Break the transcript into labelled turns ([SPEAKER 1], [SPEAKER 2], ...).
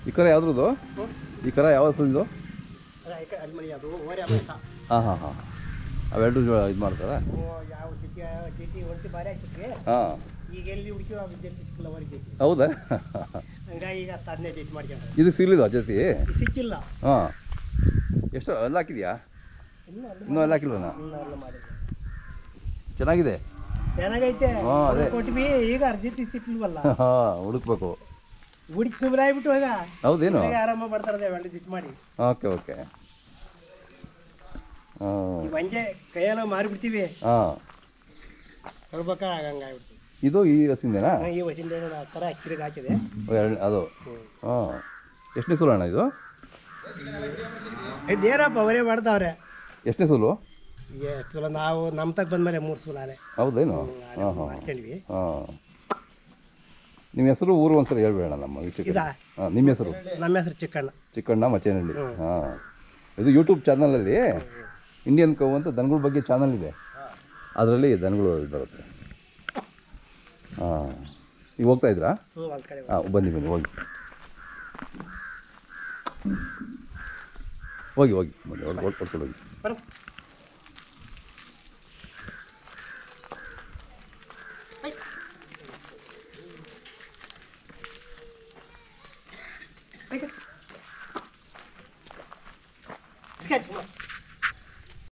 [SPEAKER 1] ಈ ಕರ ಯಾವ್ದ್ರದ್ದು ಈ ಕರ ಯಾವ ಹಸುದು
[SPEAKER 2] ಅಲ್ಲಿ ಮನೆ ಅದು ಓರೆ ಅಮೃತ
[SPEAKER 1] ಹಾಂ ಹಾಂ ಹಾಂ ಅವೆರಡು ಇದು ಮಾಡ್ತಾರಾ
[SPEAKER 2] ಯಾವ ಜೊತೆ ಜೊತೆ ಒಂಟಿ ಬಾರಿ ಆಗ್ತಿದ್ವಿ
[SPEAKER 1] ಹಾಂ
[SPEAKER 2] ಈಗ ಎಲ್ಲಿ ಹುಡುಕಿವ ಅದು ಜೊತೆ ಸಿಕ್ಕಿಲ್ಲ ಹೊರಗೆ ಜೊತೆ
[SPEAKER 1] ಹೌದಾ
[SPEAKER 2] ಹಂಗಾಗಿ ಈಗ ಹತ್ತು ಹದಿನೈದು ಜೊತೆ ಮಾಡ್ಕೊಂಡ್ರೆ
[SPEAKER 1] ಇದು ಸಿಗ್ಲಿಲ್ಲ ಜೊತೆ
[SPEAKER 2] ಸಿಕ್ಕಿಲ್ಲ
[SPEAKER 1] ಹಾಂ ಎಷ್ಟು ಎಲ್ಲ ಹಾಕಿದ್ಯಾ
[SPEAKER 2] ಇನ್ನೂ ಅಲ್ಲಿ
[SPEAKER 1] ಇನ್ನೂ ಎಲ್ಲ ಹಾಕಿಲ್ವನಾ
[SPEAKER 2] ಇನ್ನೂ ಅಲ್ಲಿ ಮಾಡಿದ್ವಿ
[SPEAKER 1] ಚೆನ್ನಾಗಿದೆ
[SPEAKER 2] ಚೆನ್ನಾಗೈತೆ
[SPEAKER 1] ಹಾ, ಅದೇ.
[SPEAKER 2] ಕೊಟ್ವಿ ಈಗ ಅರ್ಜಿತಿ ಸಿಕ್ಲಿಲ್ವಲ್ಲ
[SPEAKER 1] ಹಾಂ ಹುಡುಕ್ಬೇಕು
[SPEAKER 2] ಹುಡುಕಿ ಸುಮ್ಮನೆ ಆಗ್ಬಿಟ್ಟು ಈಗ
[SPEAKER 1] ಹೌದೇನು
[SPEAKER 2] ಈಗ ಆರಾಮ ಮಾಡ್ತಾರದೆ ಒಳ್ಳೆ ಜಿತ್ ಮಾಡಿ
[SPEAKER 1] ಓಕೆ ಓಕೆ ಹಾಂ
[SPEAKER 2] ಈಗ ಒಂದೇ ಕೈಯೆಲ್ಲ ಮಾರಿಬಿಡ್ತೀವಿ
[SPEAKER 1] ಹಾಂ
[SPEAKER 2] ಕೊಡ್ಬೇಕಾದ್ರೆ ಹಂಗಾಗ್ಬಿಡ್ತೀವಿ
[SPEAKER 1] ಇದು ಈ ಹಸಿಂದೇನಾ
[SPEAKER 2] ಈ ವಸಿಂದ ಕರ ಅಕ್ಕಿರಿಗೆ ಹಾಕಿದೆ
[SPEAKER 1] ಎರಡು ಅದು ಹಾಂ ಎಷ್ಟನೇ ಸೂಲು ಅಣ್ಣ ಇದು
[SPEAKER 2] ಏನಪ್ಪ ಅವರೇ ಮಾಡ್ತಾವ್ರೆ
[SPEAKER 1] ಎಷ್ಟನೇ ಸೂಲು
[SPEAKER 2] ಈಗ ಎಷ್ಟು ಸಲ ನಾವು ನಮ್ಮ ತಗ ಬಂದ್ಮೇಲೆ ಮೂರು ಸಲ ಅಲ್ಲೇ
[SPEAKER 1] ಹೌದೇನು ಹಾಂ ಹಾಂ
[SPEAKER 2] ಮಾಡ್ಕೊಂಡ್ವಿ
[SPEAKER 1] ಹಾಂ ನಿಮ್ಮ ಹೆಸರು ಊರು ಒಂದ್ಸರಿ ಹೇಳ್ಬೇಡ ನಮ್ಮ ವೀಕ್ಷಕರಿಗೆ.
[SPEAKER 2] ಇದಾ?
[SPEAKER 1] ಹಾಂ ನಿಮ್ಮ ಹೆಸರು
[SPEAKER 2] ನಮ್ಮ ಹೆಸರು ಚಿಕ್ಕಣ್ಣ
[SPEAKER 1] ಚಿಕ್ಕಣ್ಣ ಮಚೇನಹಳ್ಳಿ ಹಾಂ ಇದು ಯೂಟ್ಯೂಬ್ ಚಾನಲಲ್ಲಿ ಇಂಡಿಯನ್ ಕವ್ ಅಂತ ದನಗಳ ಬಗ್ಗೆ ಚಾನಲ್ ಇದೆ ಅದರಲ್ಲಿ ದನಗಳು ಬರುತ್ತೆ ಹಾಂ ಈಗ ಹೋಗ್ತಾ ಇದ್ರಾ
[SPEAKER 2] ಹ್ಞೂ ಒಂದು ಕಡೆ
[SPEAKER 1] ಹಾಂ ಬನ್ನಿ ಬನ್ನಿ ಹೋಗಿ ಹೋಗಿ ಹೋಗಿ ಬನ್ನಿ ಹೋಗಿ ಹೋಗಿ ಕೊಟ್ಕೊಂಡು ಹೋಗಿ
[SPEAKER 2] ಬರೋ. ಐ. ಐ. ಸ್ಕೆಚ್ ಮಾಡು.